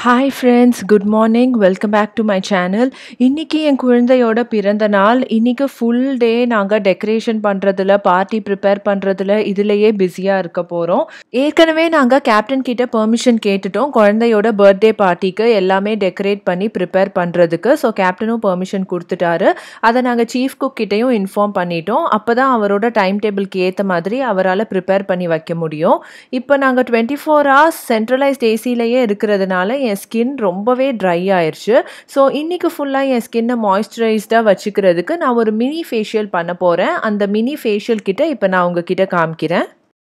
Hi friends good morning welcome back to my channel இன்றைக்கி என் குழந்தையோட பிறந்த நாள் இன்றைக்கி ஃபுல் டே நாங்கள் டெக்கரேஷன் பண்ணுறதுல பார்ட்டி ப்ரிப்பேர் பண்ணுறதுல இதுலேயே பிஸியாக இருக்க போகிறோம் ஏற்கனவே நாங்கள் கேப்டன் கிட்ட பெர்மிஷன் கேட்டுட்டோம் குழந்தையோட பர்த்டே பார்ட்டிக்கு எல்லாமே டெக்கரேட் பண்ணி ப்ரிப்பேர் பண்ணுறதுக்கு ஸோ கேப்டனும் பெர்மிஷன் கொடுத்துட்டாரு அதை நாங்கள் சீஃப் குக் கிட்டேயும் இன்ஃபார்ம் பண்ணிட்டோம் அப்போ தான் அவரோட டைம் டேபிளுக்கு ஏற்ற மாதிரி அவரால் ப்ரிப்பேர் பண்ணி வைக்க முடியும் இப்போ நாங்கள் டுவெண்ட்டி ஃபோர் ஹவர்ஸ் சென்ட்ரலைஸ்ட் ஏசிலேயே இருக்கிறதுனால என் ஸ்கின் ரொம்பவே ட்ரை ஆயிடுச்சு ஸோ இன்றைக்கி ஃபுல்லாக என் ஸ்கின்னை மாய்ஸ்சரைஸ்டாக வச்சுக்கிறதுக்கு நான் ஒரு மினி ஃபேஷியல் பண்ண போகிறேன் அந்த மினி ஃபேஷியல் கிட்ட இப்போ நான் உங்ககிட்ட காமிக்கிறேன்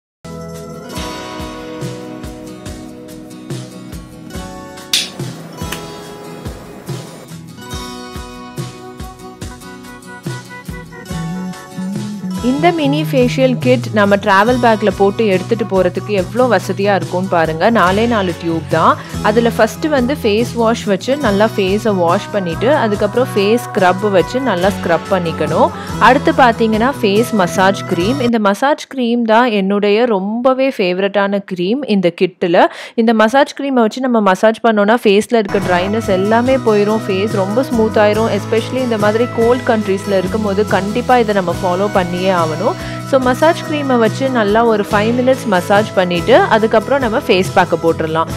இந்த மினி ஃபேஷியல் கிட் நம்ம ட்ராவல் பேக்கில் போட்டு எடுத்துகிட்டு போகிறதுக்கு எவ்வளோ வசதியாக இருக்கும்னு பாருங்கள் நாலே நாலு டியூப் தான் அதில் ஃபஸ்ட்டு வந்து ஃபேஸ் வாஷ் வச்சு நல்லா ஃபேஸை வாஷ் பண்ணிவிட்டு அதுக்கப்புறம் ஃபேஸ் ஸ்க்ரப் வச்சு நல்லா ஸ்க்ரப் பண்ணிக்கணும் அடுத்து பார்த்தீங்கன்னா ஃபேஸ் மசாஜ் க்ரீம் இந்த மசாஜ் க்ரீம் தான் என்னுடைய ரொம்பவே ஃபேவரட்டான க்ரீம் இந்த கிட்டில் இந்த மசாஜ் க்ரீமை வச்சு நம்ம மசாஜ் பண்ணோன்னா ஃபேஸில் இருக்க ட்ரைனஸ் எல்லாமே போயிடும் ஃபேஸ் ரொம்ப ஸ்மூத் ஆயிரும் எஸ்பெஷலி இந்த மாதிரி கோல்ட் கண்ட்ரீஸில் இருக்கும்போது கண்டிப்பாக இதை நம்ம ஃபாலோ பண்ணியே ஆகணும் ஸோ மசாஜ் க்ரீமை வச்சு நல்லா ஒரு ஃபைவ் மினிட்ஸ் மசாஜ் பண்ணிவிட்டு அதுக்கப்புறம் நம்ம ஃபேஸ் பேக்கை போட்டுடலாம்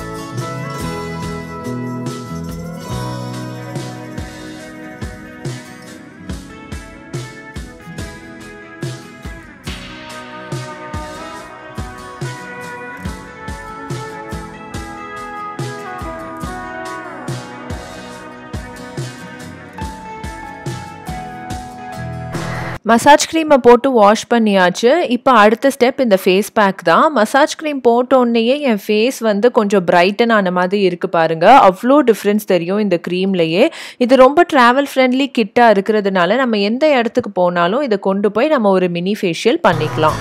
மசாஜ் க்ரீமை போட்டு வாஷ் பண்ணியாச்சு இப்போ அடுத்த ஸ்டெப் இந்த ஃபேஸ் பேக் தான் மசாஜ் க்ரீம் போட்டோடனேயே என் ஃபேஸ் வந்து கொஞ்சம் பிரைட்டன் ஆன மாதிரி இருக்குது பாருங்கள் அவ்வளோ டிஃப்ரென்ஸ் தெரியும் இந்த க்ரீம்லையே இது ரொம்ப ட்ராவல் ஃப்ரெண்ட்லி கிட்டாக இருக்கிறதுனால நம்ம எந்த இடத்துக்கு போனாலும் இதை கொண்டு போய் நம்ம ஒரு மினி ஃபேஷியல் பண்ணிக்கலாம்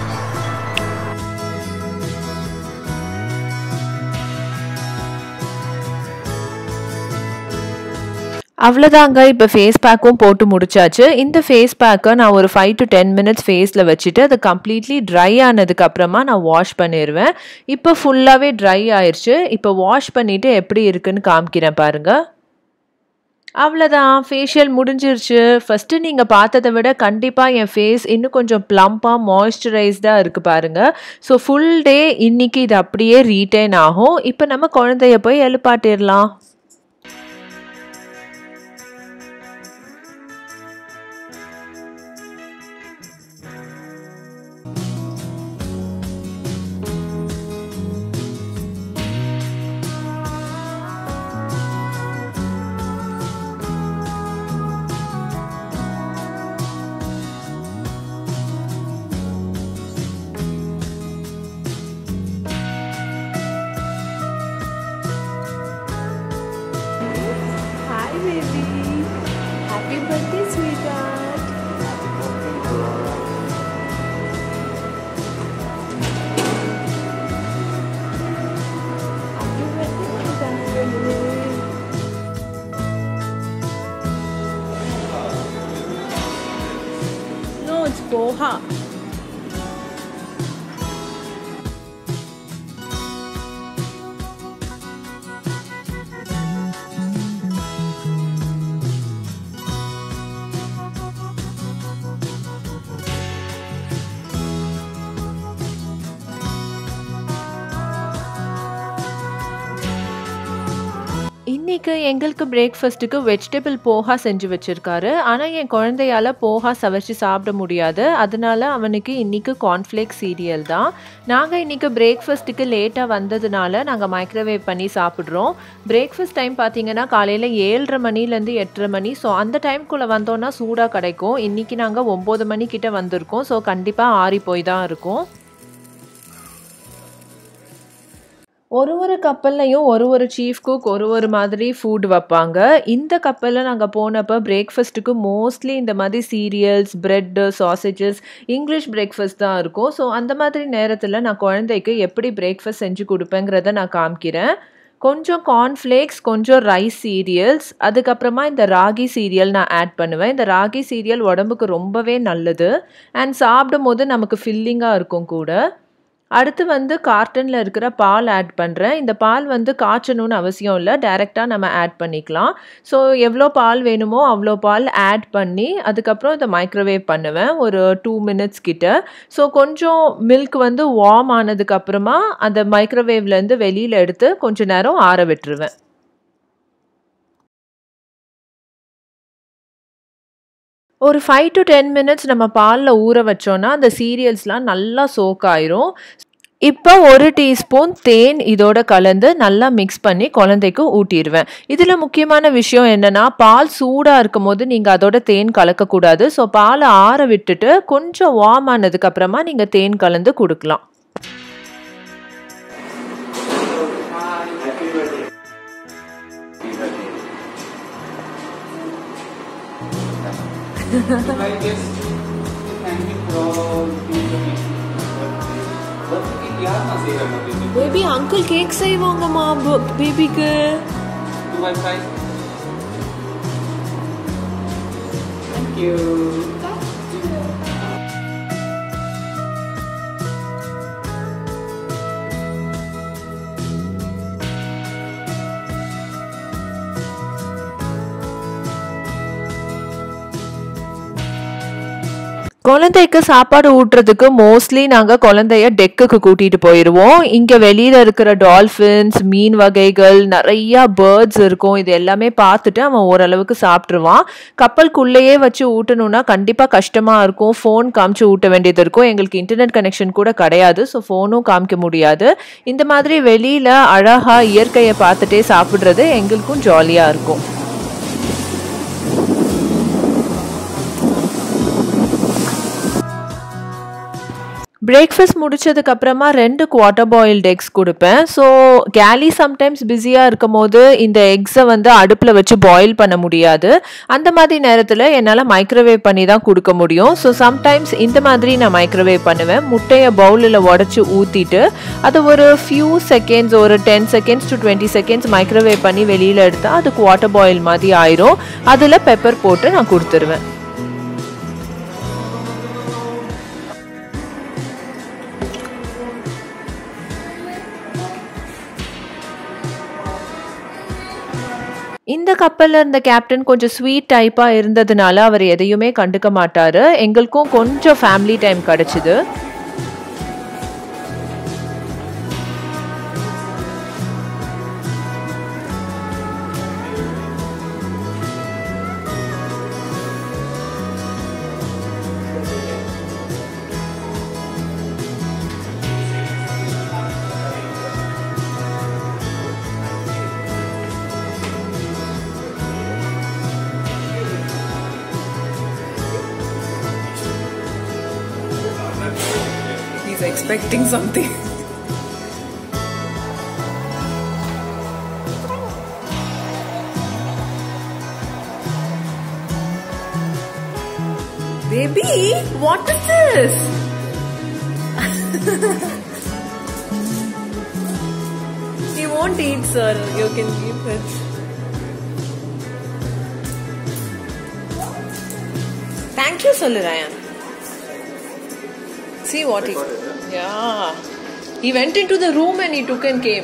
அவ்வளோதாங்க இப்போ ஃபேஸ் பேக்கும் போட்டு முடிச்சாச்சு இந்த ஃபேஸ் பேக்கை நான் ஒரு ஃபைவ் டு டென் மினிட்ஸ் ஃபேஸில் வச்சுட்டு அது கம்ப்ளீட்லி ட்ரை ஆனதுக்கு அப்புறமா நான் வாஷ் பண்ணிடுவேன் இப்போ ஃபுல்லாகவே ட்ரை ஆயிடுச்சு இப்போ வாஷ் பண்ணிவிட்டு எப்படி இருக்குன்னு காமிக்கிறேன் பாருங்கள் அவ்வளோதான் ஃபேஷியல் முடிஞ்சிருச்சு ஃபஸ்ட்டு நீங்கள் பார்த்ததை விட கண்டிப்பாக என் ஃபேஸ் இன்னும் கொஞ்சம் ப்ளம்பாக மாய்ஸ்சரைஸ்டாக இருக்குது பாருங்கள் ஸோ ஃபுல் டே இன்றைக்கி இது அப்படியே ரீட்டைன் ஆகும் இப்போ நம்ம குழந்தைய போய் எழுப்பாட்டிடலாம் Hi, baby. Happy birthday, sweetheart. Happy birthday, my darling. No, it's poha. இன்றைக்கி எங்களுக்கு பிரேக்ஃபாஸ்ட்டுக்கு வெஜிடபிள் போஹா செஞ்சு வச்சுருக்காரு ஆனால் என் குழந்தையால் போஹா சவைச்சு சாப்பிட முடியாது அதனால அவனுக்கு இன்றைக்கி கார்ன்ஃப்ளேக் சீரியல் தான் நாங்கள் இன்றைக்கி பிரேக்ஃபாஸ்ட்டுக்கு லேட்டாக வந்ததுனால நாங்கள் மைக்ரோவேவ் பண்ணி சாப்பிட்றோம் பிரேக்ஃபாஸ்ட் டைம் பார்த்தீங்கன்னா காலையில் ஏழரை மணிலேருந்து எட்டரை மணி ஸோ அந்த டைம்குள்ளே வந்தோன்னா சூடாக கிடைக்கும் இன்றைக்கி நாங்கள் ஒம்பது மணிக்கிட்ட வந்திருக்கோம் ஸோ கண்டிப்பாக ஆறி போய் தான் இருக்கும் ஒரு ஒரு கப்பல்லையும் ஒரு ஒரு சீஃப் குக் ஒரு ஒரு மாதிரி ஃபுட் வைப்பாங்க இந்த கப்பலில் நாங்கள் போனப்போ பிரேக்ஃபாஸ்ட்டுக்கு மோஸ்ட்லி இந்த மாதிரி cereals bread sausages English breakfast தான் இருக்கும் ஸோ அந்த மாதிரி நேரத்தில் நான் குழந்தைக்கு எப்படி பிரேக்ஃபாஸ்ட் செஞ்சு கொடுப்பேங்கிறத நான் காமிக்கிறேன் கொஞ்சம் கார்ன்ஃப்ளேக்ஸ் கொஞ்சம் ரைஸ் சீரியல்ஸ் அதுக்கப்புறமா இந்த ராகி சீரியல் நான் ஆட் பண்ணுவேன் இந்த ராகி சீரியல் உடம்புக்கு ரொம்பவே நல்லது அண்ட் சாப்பிடும் போது நமக்கு ஃபில்லிங்காக இருக்கும் கூட அடுத்து வந்து கார்ட்டனில் இருக்கிற பால் ஆட் பண்ணுறேன் இந்த பால் வந்து காய்ச்சணும்னு அவசியம் இல்லை டைரெக்டாக நம்ம ஆட் பண்ணிக்கலாம் ஸோ எவ்வளோ பால் வேணுமோ அவ்வளோ பால் ஆட் பண்ணி அதுக்கப்புறம் இதை மைக்ரோவேவ் பண்ணுவேன் ஒரு டூ மினிட்ஸ் கிட்ட ஸோ கொஞ்சம் மில்க் வந்து வார்ம் ஆனதுக்கப்புறமா அந்த மைக்ரோவேவ்லேருந்து வெளியில் எடுத்து கொஞ்ச நேரம் ஆற விட்டுருவேன் ஒரு ஃபைவ் டு டென் மினிட்ஸ் நம்ம பாலில் ஊற வச்சோன்னா அந்த சீரியல்ஸ்லாம் நல்லா சோக் ஆயிரும் இப்போ ஒரு டீஸ்பூன் தேன் இதோட கலந்து நல்லா மிக்ஸ் பண்ணி குழந்தைக்கு ஊட்டிடுவேன் இதில் முக்கியமான விஷயம் என்னென்னா பால் சூடாக இருக்கும் போது நீங்கள் அதோட தேன் கலக்கக்கூடாது ஸோ பாலை ஆற விட்டுட்டு கொஞ்சம் வார்ம் ஆனதுக்கப்புறமா நீங்கள் தேன் கலந்து கொடுக்கலாம் I guess thank you for all பர்த்டேக்கு யார் நான் செய்கிறேன் அப்படின்னு பேபி அங்கிள் கேக் செய்வாங்கம்மா பேபிக்கு டூ பை ஃபைவ் தேங்க்யூ குழந்தைக்கு சாப்பாடு ஊட்டுறதுக்கு மோஸ்ட்லி நாங்கள் குழந்தைய டெக்குக்கு கூட்டிகிட்டு போயிடுவோம் இங்கே வெளியில் இருக்கிற டால்ஃபின்ஸ் மீன் வகைகள் நிறையா பேர்ட்ஸ் இருக்கும் இது எல்லாமே பார்த்துட்டு அவன் ஓரளவுக்கு சாப்பிட்ருவான் கப்பலுக்குள்ளேயே வச்சு ஊட்டணும்னா கண்டிப்பாக கஷ்டமாக இருக்கும் ஃபோன் காமிச்சு ஊட்ட வேண்டியது இருக்கும் எங்களுக்கு இன்டர்நெட் கனெக்ஷன் கூட கிடையாது ஸோ ஃபோனும் காமிக்க முடியாது இந்த மாதிரி வெளியில் அழகாக இயற்கையை பார்த்துட்டே சாப்பிட்றது எங்களுக்கும் ஜாலியாக இருக்கும் பிரேக்ஃபாஸ்ட் முடிச்சதுக்கு அப்புறமா ரெண்டு குவார்ட்டர் பாயில்டு எக்ஸ் கொடுப்பேன் ஸோ கேலி சம்டைம்ஸ் பிஸியாக இருக்கும் போது இந்த எக்ஸை வந்து அடுப்பில் வச்சு பாயில் பண்ண முடியாது அந்த மாதிரி நேரத்தில் என்னால் மைக்ரோவேவ் பண்ணி தான் கொடுக்க முடியும் ஸோ சம்டைம்ஸ் இந்த மாதிரி நான் மைக்ரோவேவ் பண்ணுவேன் முட்டையை பவுலில் உடச்சி ஊற்றிட்டு அதை ஒரு ஃபியூ செகண்ட்ஸ் ஒரு ten seconds to twenty seconds microwave பண்ணி வெளியில் எடுத்தால் அது குவார்ட்டர் பாயில் மாதிரி ஆயிரும் அதில் பெப்பர் போட்டு நான் கொடுத்துருவேன் இந்த கப்பலில் இருந்த கேப்டன் கொஞ்சம் ஸ்வீட் டைப்பாக இருந்ததுனால அவர் எதையுமே கண்டுக்க மாட்டார் எங்களுக்கும் கொஞ்சம் ஃபேமிலி டைம் கிடச்சிது He's expecting something. Baby, what is this? he won't eat, sir. You can give it. Thank you, Sir Ryan. See what he. Yeah. He went into the room and he took and came.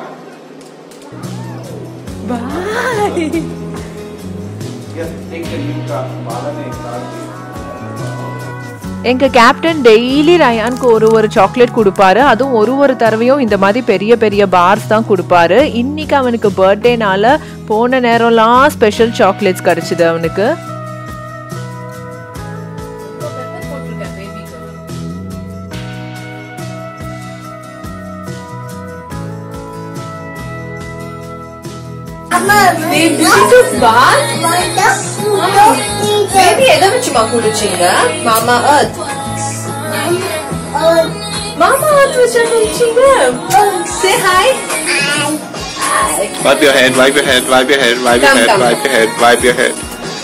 Bye. Yes, take the new car. பாலனை கார்த்தி எங்கள் captain daily ரயானுக்கு ஒரு ஒரு chocolate கொடுப்பாரு அதுவும் ஒரு ஒரு தடவையும் இந்த மாதிரி பெரிய பெரிய பார்ஸ் தான் கொடுப்பாரு இன்னைக்கு அவனுக்கு பர்த்டேனால போன நேரம்லாம் ஸ்பெஷல் சாக்லேட்ஸ் கிடச்சிது அவனுக்கு Baby, took bath? Baby, எதை வச்சுமா குளிச்சீங்க மாமா அர்த் மாமா அர்த் வச்சு குளிச்சீங்க say hi Wipe your head, wipe your head, wipe your head, wipe your Come, head, come. wipe your head, wipe your head.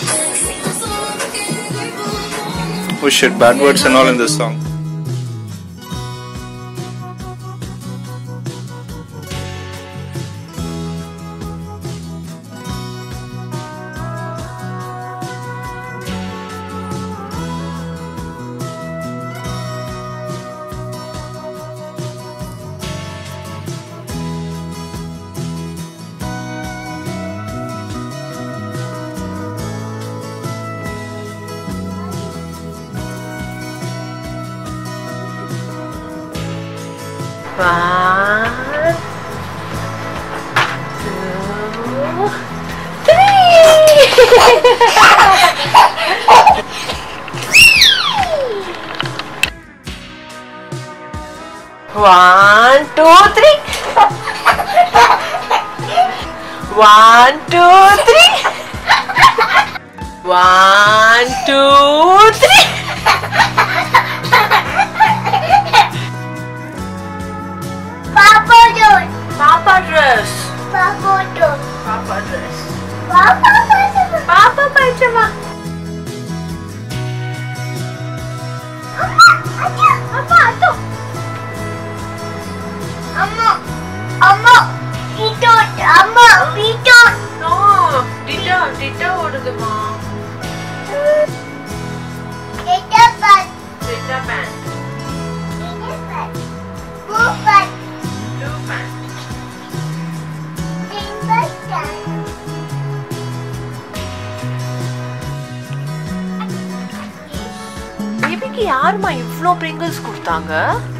Oh shit, bad words and all in this song. One, two, three. One, two, three. One, two, three. One, two, three. Papa don't. Papa dress. Papa don't. Papa dress. Papa don't. Papa pajama. Amma, atu. Amma, amma, itu, amma, itu. No, Dita, Dita ஓடுதுமா. Kita pat, Dita pant, ini pat, bukan, blue pant. tinggalkan. பேபிக்கு யாருமா இவ்ளோ Pringles கொடுத்தாங்க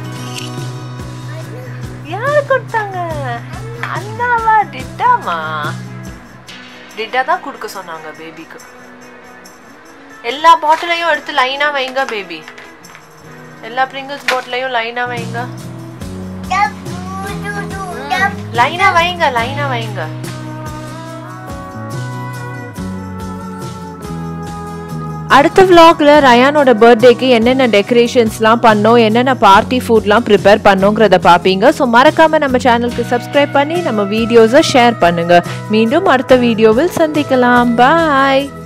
யாரு கொடுத்தாங்க அண்ணாவா டிட்டாமா டிட்டா தான் கொடுக்க சொன்னாங்க பேபிக்கு எல்லா பாட்டிலையும் எடுத்து லைனா வைங்க பேபி எல்லா பிரிங்கிள்ஸ் பாட்டிலையும் லைனா வைங்க Dap, du, du, dap. லைனா வைங்க லைனா வைங்க அடுத்த vlogல ரயானோட பர்த்டேக்கு என்னென்ன டெக்கரேஷன்ஸ்லாம் பண்ணோம் என்னென்ன பார்ட்டி ஃபுட்லாம் ப்ரிப்பேர் பண்ணோங்கிறத பார்ப்பீங்க ஸோ மறக்காம நம்ம சேனலுக்கு சப்ஸ்கிரைப் பண்ணி நம்ம வீடியோஸை ஷேர் பண்ணுங்க மீண்டும் அடுத்த வீடியோவில் சந்திக்கலாம் பாய்